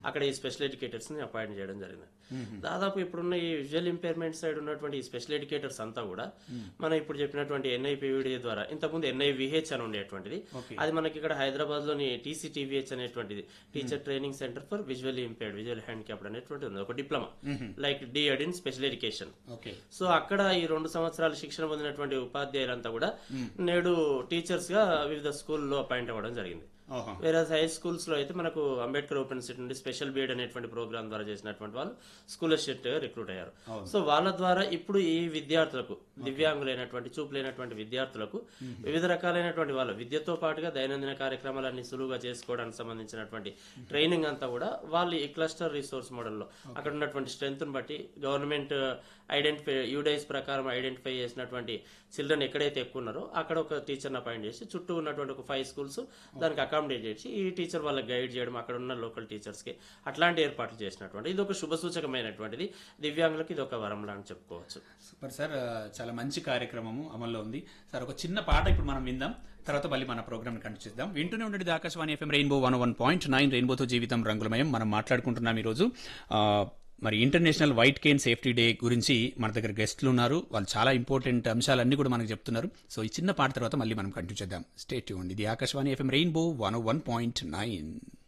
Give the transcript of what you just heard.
అక్కడ ఈ special educators ని అపాయింట్ చేయడం జరిగింది దాదాపు ఇప్పుడున్న ఈ విజువల్ ఇంపైర్మెంట్ సైడ్ ఉన్నటువంటి ఈ స్పెషల్ ఎడ్యుకేటర్స్ అంతా కూడా మనం ఇప్పుడు చెప్పినటువంటి ఎన్ఐపివిడి ద్వారా ఇంతకుముందు ఎన్ఐవిహెచ్ అని ఉండేటువంటిది Okay. అది మనకి ఇక్కడ హైదరాబాద్ లోని టీసీటీవీహెచ్ అనేటువంటిది teacher training centre for visual impaired visual handicapped అనేటువంటి ఉంది ఒక diploma like DEd in special education okay so అక్కడ ఈ రెండు సంవత్సరాలు శిక్షణ పొందినటువంటి ఉపాధ్యాయులంతా కూడా నేడు టీచర్స్ గా వివిధ స్కూల్లో అపాయింట్ అవ్వడం జరిగింది ఓహో వేరే హై స్కూల్స్ లో అయితే మనకు అంబేద్కర్ ఓపెన్ సిటీ నుండి స్పెషల్ బీఎడ్ అనేటువంటి ప్రోగ్రామ్ ద్వారా చేసినటువంటి వాళ్ళు స్కూల్ అసిస్టెంట్ రిక్రూట్ అయ్యారు సో వాళ్ళ ద్వారా ఇప్పుడు ఈ విద్యార్థులకు దివ్యాంగులైనటువంటి చూపులైనటువంటి విద్యార్థులకు వివిధ రకాలైనటువంటి వాళ్ళ విద్యతో పాటుగా దైనందిన కార్యక్రమాలన్నీ సులువుగా చేసుకోవడానికి సంబంధించినటువంటి ట్రైనింగ్ అంతా కూడా వాళ్ళు ఈ క్లస్టర్ రిసోర్స్ మోడల్లో అక్కడ ఉన్నటువంటి స్ట్రెంత్ బట్టి గవర్నమెంట్ ఐడెంటిఫై యూడైస్ ప్రకారం ఐడెంటిఫై చేసినటువంటి చిల్డ్రన్ ఎక్కడైతే ఎక్కువ ఉన్నారో అక్కడ ఒక టీచర్ని అపాయింట్ చేసి చుట్టూ ఉన్నటువంటి ఒక ఫైవ్ స్కూల్స్ దానికి అకామిడేట్ చేసి ఈ టీచర్ వాళ్ళకి గైడ్ చేయడం అక్కడ ఉన్న లోకల్ టీచర్స్ కి అట్లాంటి ఏర్పాట్లు చేసినటువంటి ఇది ఒక శుభ సూచకమైనటువంటిది దివ్యాంగులకు ఇది ఒక వరంలా అని చెప్పుకోవచ్చు సూపర్ సార్ ఆ, చాలా మంచి కార్యక్రమము అమల్లో ఉంది సార్ ఒక చిన్న పాట ఇప్పుడు మనం విందాం తర్వాత మళ్ళీ మన ప్రోగ్రామ్ కంటిన్యూ చేద్దాం వింటూనే ఉండేది Akashvani FM rainbow one one point nine రెయిన్బోతో జీవితం రంగులమయం మనం మాట్లాడుకుంటున్నాం ఈరోజు ఆ, మరి international white cane safety day గురించి మన దగ్గర గెస్ట్లు ఉన్నారు వాళ్ళు చాలా ఇంపార్టెంట్ అంశాలన్నీ కూడా మనకు చెప్తున్నారు సో ఈ చిన్న పాట తర్వాత మళ్ళీ మనం కంటిన్యూ చేద్దాం స్టేట్ ఇది Akashvani FM rainbow one one point nine